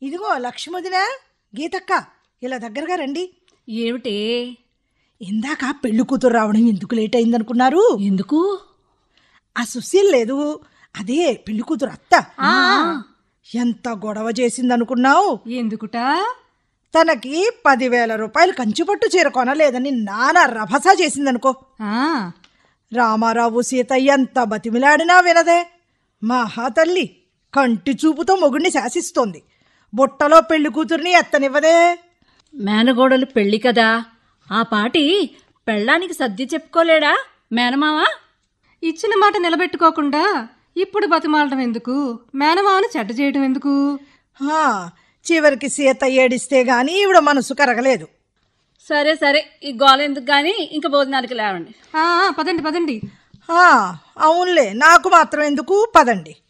ఇదిగో లక్ష్మదినా గీతక్క ఇలా దగ్గరగా రండి ఏమిటే ఇందాక పెళ్లి కూతురు రావడం ఎందుకు లేట్ అయిందనుకున్నారు ఎందుకు ఆ సుశీల్ లేదు అదే పెళ్లి కూతురు అత్త ఆ, ఎంత గొడవ చేసిందనుకున్నావు ఎందుకుట తనకి పదివేల రూపాయలు కంచిపట్టు చీర కొనలేదని నానా రభస చేసిందనుకో ఆ, రామారావు సీత ఎంత బతిమిలాడినా వినదే మహాతల్లి కంటి చూపుతో మొగుడిని శాసిస్తోంది బుట్టలో పెళ్లి కూతుర్ని ఎత్తనివ్వదే మేనగోడలు పెళ్లి కదా ఆ పాటి పెళ్ళానికి సర్ది చెప్పుకోలేడా మేనమావా ఇచ్చిన మాట నిలబెట్టుకోకుండా ఇప్పుడు బతిమాలడం ఎందుకు మేనమావని చెడ్డ చేయడం ఎందుకు హా, చివరికి సీత ఏడిస్తే గాని ఈవిడ మనసు కరగలేదు సరే సరే ఈ గోల ఎందుకు గాని ఇంకా భోజనానికి లేవండి ఆ, ఆ, పదండి పదండి ఆ, అవునులే నాకు మాత్రం ఎందుకు పదండి